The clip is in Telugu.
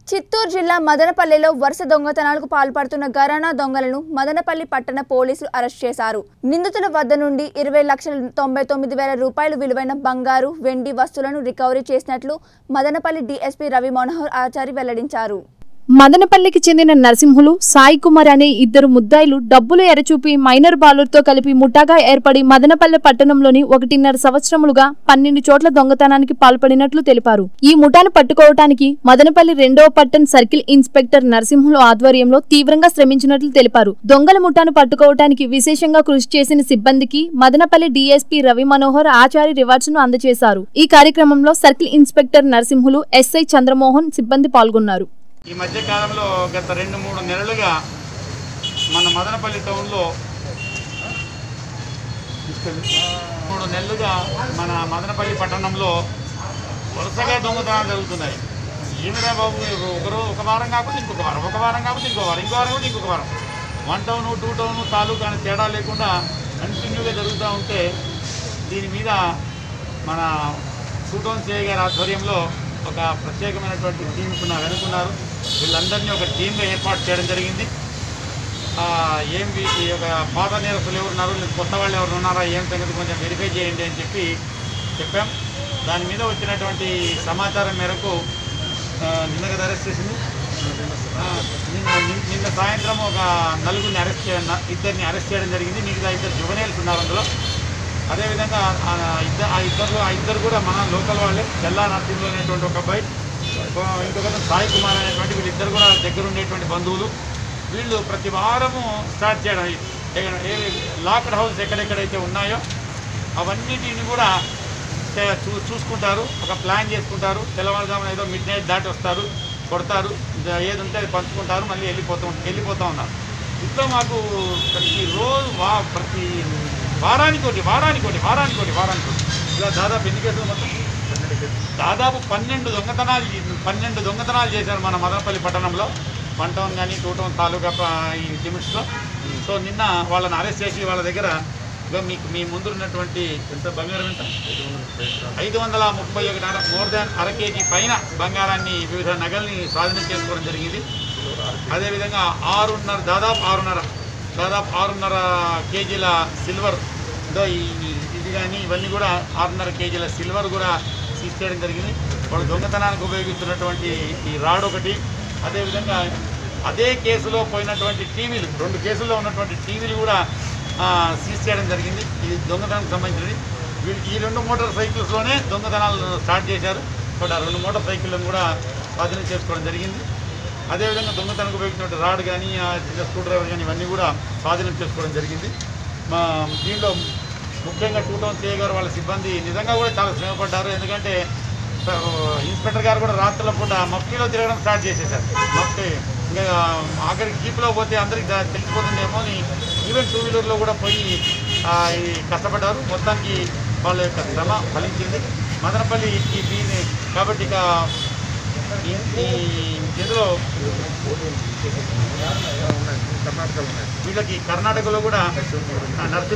చిత్తూరు జిల్లా మదనపల్లిలో వరుస దొంగతనాలకు పాల్పడుతున్న గరానా దొంగలను మదనపల్లి పట్టణ పోలీసులు అరెస్ట్ చేశారు నిందితుల వద్ద నుండి ఇరవై లక్షల తొంభై తొమ్మిది వేల రూపాయలు విలువైన బంగారు వెండి వస్తువులను రికవరీ చేసినట్లు మదనపల్లి డీఎస్పీ రవి మనోహర్ ఆచారి వెల్లడించారు మదనపల్లికి చెందిన నరసింహులు సాయి కుమార్ అనే ఇద్దరు ముద్దాయిలు డబ్బులు ఎరచూపి మైనర్ బాలులతో కలిపి ముఠాగా ఏర్పడి మదనపల్లె పట్టణంలోని ఒకటిన్నర సంవత్సరములుగా పన్నెండు చోట్ల దొంగతనానికి పాల్పడినట్లు తెలిపారు ఈ ముఠాను పట్టుకోవటానికి మదనపల్లి రెండవ పట్టణ సర్కిల్ ఇన్స్పెక్టర్ నరసింహులు ఆధ్వర్యంలో తీవ్రంగా శ్రమించినట్లు తెలిపారు దొంగల ముఠాను పట్టుకోవటానికి విశేషంగా కృషి చేసిన సిబ్బందికి మదనపల్లి డీఎస్పీ రవి మనోహర్ ఆచారి రివార్డ్స్ ను అందజేశారు ఈ కార్యక్రమంలో circle inspector Narasimhulu SI Chandramohan సిబ్బంది పాల్గొన్నారు ఈ మధ్య కాలంలో గత రెండు మూడు నెలలుగా మన మదనపల్లి టౌన్లో మూడు నెలలుగా మన మదనపల్లి పట్టణంలో వరుసగా దొంగతనాలు జరుగుతున్నాయి ఏమిరా బాబు ఒకరు ఒక వారం కాకపోతే ఇంకొక వారం ఒక వారం కాకపోతే ఇంకో వారం ఇంకో వారం కాకపోతే ఇంకొక వారం one town two town taluka అని తేడా లేకుండా కంటిన్యూగా జరుగుతూ ఉంటే దీని మీద మన టూ టౌన్ సిఐ గారి ఆధ్వర్యంలో ఒక ప్రత్యేకమైనటువంటి టీం వెనుకున్నారు వీళ్ళందరినీ ఒక టీంగా ఏర్పాటు చేయడం జరిగింది ఆ, ఏం వీ- ఈ యొక్క పాత నేరస్తులు ఎవరు ఉన్నారు లేదా కొత్త వాళ్ళు ఎవరు ఉన్నారా ఏం సంగతి కొంచెం వెరిఫై చేయండి అని చెప్పి చెప్పాం దాని మీద వచ్చినటువంటి సమాచారం మేరకు ఆ, నిన్న కదా అరెస్ట్ చేసింది ఆ, నిన్న నిన్న- నిన్న సాయంత్రం ఒక నలుగురిని అరెస్ట్ చేయడం ఇద్దరిని అరెస్ట్ చేయడం జరిగింది మిగతా ఇద్దరు జువనేల్స్ ఉన్నారు అందులో అదేవిధంగా ఆ ఇద్దరు ఆ ఇద్దరు ఆ ఇద్దరు కూడా మన లోకల్ వాళ్ళే తెల్లా నరసింహులు అనేటువంటి ఒక అబ్బాయి ఇంకో- ఇంకొక సాయి కుమార్ అనేటువంటి వీళ్ళిద్దరు కూడా దగ్గర ఉండేటువంటి బంధువులు వీళ్ళు ప్రతి వారము స్టార్ట్ చేయడం ఏ- ఏ లాక్డ్ హౌస్ ఎక్కడెక్కడైతే ఉన్నాయో అవన్నిటిని కూడా చే- చూ చూసుకుంటారు ఒక ప్లాన్ చేసుకుంటారు తెల్లవారుజామున ఏదో మిడ్ నైట్ దాటి వస్తారు కొడతారు ద- ఏది ఉంటే అది పంచుకుంటారు మళ్ళీ వెళ్ళిపోతూ వెళ్ళిపోతూ ఉన్నారు ఇంట్లో మాకు ప్రతిరోజు వా ప్రతి వారానికి ఒకటి వారానికి ఒకటి వారానికి ఒకటి వారానికి ఒకటి ఇలా దాదాపు ఎన్ని కేసులు మొత్తం దాదాపు పన్నెండు దొంగతనాలు చే- పన్నెండు దొంగతనాలు చేశారు మన మదనపల్లి పట్టణంలో వన్ టౌన్ కానీ టూ టౌన్ తాలూకా ప- ఈ లిమిట్స్లో సో నిన్న వాళ్ళని అరెస్ట్ చేసి వాళ్ళ దగ్గర ఇగో మీకు మీ ముందు ఉన్నటువంటి ఎంత బంగారం ఎంత ఐదు వందల ముప్పై ఒకటి అర మోర్ దాన్ అర కేజీ పైన బంగారాన్ని వివిధ నగల్ని స్వాధీనం చేసుకోవడం జరిగింది అదేవిధంగా ఆరున్నర దాదాపు ఆరున్నర దాదాపు ఆరున్నర కేజీల సిల్వర్ ఇదో ఈ ఇది కానీ ఇవన్నీ కూడా ఆరున్నర కేజీల సిల్వర్ కూడా సీజ్ చేయడం జరిగింది వాళ్ళు దొంగతనానికి ఉపయోగిస్తున్నటువంటి ఈ రాడ్ ఒకటి అదేవిధంగా అదే కేసులో పోయినటువంటి టీవీలు రెండు కేసుల్లో ఉన్నటువంటి టీవీలు కూడా ఆ, సీజ్ చేయడం జరిగింది ఇది దొంగతనానికి సంబంధించినది వీళ్ళు ఈ రెండు మోటార్ సైకిల్స్లోనే దొంగతనాలు స్టార్ట్ చేశారు బట్ ఆ రెండు మోటార్ సైకిళ్ళను కూడా స్వాధీనం చేసుకోవడం జరిగింది అదేవిధంగా దొంగతనానికి ఉపయోగించిన రాడ్ కానీ ఆ చిన్న స్క్రూ డ్రైవర్ కానీ ఇవన్నీ కూడా స్వాధీనం చేసుకోవడం జరిగింది మా దీంట్లో ముఖ్యంగా టూ టౌన్ సిఐ గారు వాళ్ళ సిబ్బంది నిజంగా కూడా చాలా శ్రమపడ్డారు ఎందుకంటే ఆ, ఇన్స్పెక్టర్ గారు కూడా రాత్రుల పూట మఫ్టీలో తిరగడం స్టార్ట్ చేసేసారు మఫ్టీ ఇంకా ఆఖరికి జీప్లో పోతే అందరికి దా- తెలిసిపోతుందేమో అని ఈవెన్ టూ వీలర్లో కూడా పోయి ఆ, ఈ కష్టపడ్డారు మొత్తానికి వాళ్ళ యొక్క శ్రమ ఫలించింది మదనపల్లి ఈ దీని కాబట్టి ఇక ఈ- ఈ ఇందులో వీళ్ళకి కర్ణాటకలో కూడా ఆ, నర్సింగ్